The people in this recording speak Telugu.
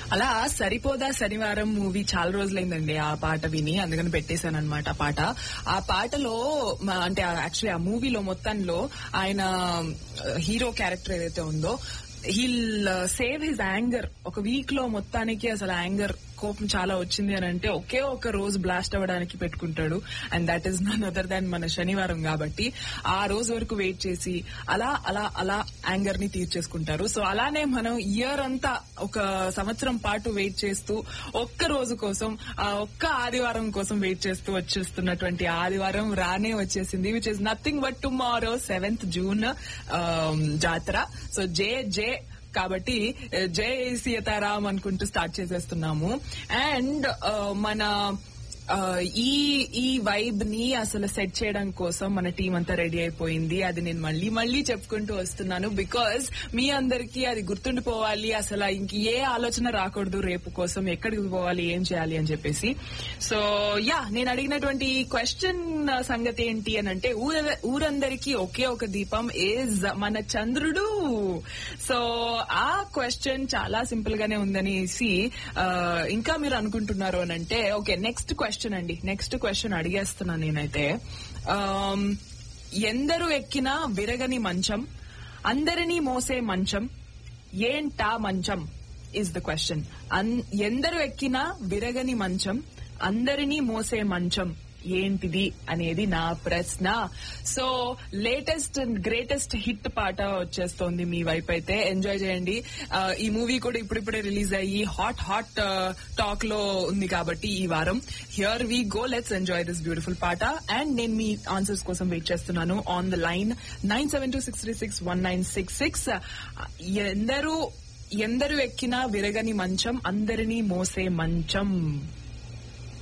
అలా సరిపోదా శనివారం మూవీ చాలా రోజులైందండి ఆ పాట విని అందుకని పెట్టేశాను అనమాట ఆ పాట ఆ పాటలో మ- అంటే యాక్చువల్లీ ఆ మూవీలో మొత్తంలో ఆయన హీరో క్యారెక్టర్ ఏదైతే ఉందో హీల్ సేవ్ హిజ్ యాంగర్ ఒక వీక్ లో మొత్తానికి అసలు యాంగర్ కోపం చాలా వచ్చింది అని అంటే ఒకే ఒక రోజు బ్లాస్ట్ అవ్వడానికి పెట్టుకుంటాడు and that is none other than మన శనివారం కాబట్టి ఆ రోజు వరకు వెయిట్ చేసి అలా అలా అలా యాంగర్ ని తీర్చేసుకుంటారు సో అలానే మనం ఇయర్ అంతా ఒక సంవత్సరం పాటు వెయిట్ చేస్తూ ఒక్క రోజు కోసం ఆ ఒక్క ఆదివారం కోసం వెయిట్ చేస్తూ వచ్చేస్తున్నటువంటి ఆదివారం రానే వచ్చేసింది which is nothing but tomorrow seventh June జాతర సో జే జే కాబట్టి ఆ, జై సీతారాం అనుకుంటూ స్టార్ట్ చేసేస్తున్నాము అండ్ మన ఆ, ఈ ఈ వైబ్ ని అసలు సెట్ చేయడం కోసం మన టీం అంతా రెడీ అయిపోయింది అది నేను మళ్ళీ మళ్ళీ చెప్పుకుంటూ వస్తున్నాను బికాజ్ మీ అందరికీ అది గుర్తుండిపోవాలి అసలు ఇంక ఏ ఆలోచన రాకూడదు రేపు కోసం ఎక్కడికి పోవాలి ఏం చేయాలి అని చెప్పేసి సో యా నేను అడిగినటువంటి క్వశ్చన్ సంగతి ఏంటి అని అంటే ఊర ఊరందరికీ ఒకే ఒక దీపం ఏజ్ మన చంద్రుడు సో ఆ క్వశ్చన్ చాలా సింపుల్ గానే ఉందనేసి ఆ, ఇంకా మీరు అనుకుంటున్నారు అని అంటే ఓకే నెక్స్ట్ క్వశ్చన్ అండి నెక్స్ట్ క్వశ్చన్ అడిగేస్తున్నాను నేనైతే ఆమ్, ఎందరు ఎక్కినా విరగని మంచం అందరినీ మోసే మంచం ఏంటా మంచం ఇస్ ద క్వశ్చన్ ఎందరు ఎక్కినా విరగని మంచం అందరినీ మోసే మంచం ఏంటిది అనేది నా ప్రశ్న so latest and greatest hit పాట వచ్చేస్తోంది మీ వైపు అయితే ఎంజాయ్ చేయండి ఆ, ఈ మూవీ కూడా ఇప్పుడిప్పుడే రిలీజ్ అయ్యి హాట్ హాట్ టాక్ లో ఉంది కాబట్టి ఈ వారం here we go let's enjoy this beautiful పాట అండ్ నేను మీ ఆన్సర్స్ కోసం వెయిట్ చేస్తున్నాను on the line nine seven two six three six one nine six six ఎందరూ ఎందరు ఎక్కినా విరగని మంచం అందరినీ మోసే మంచం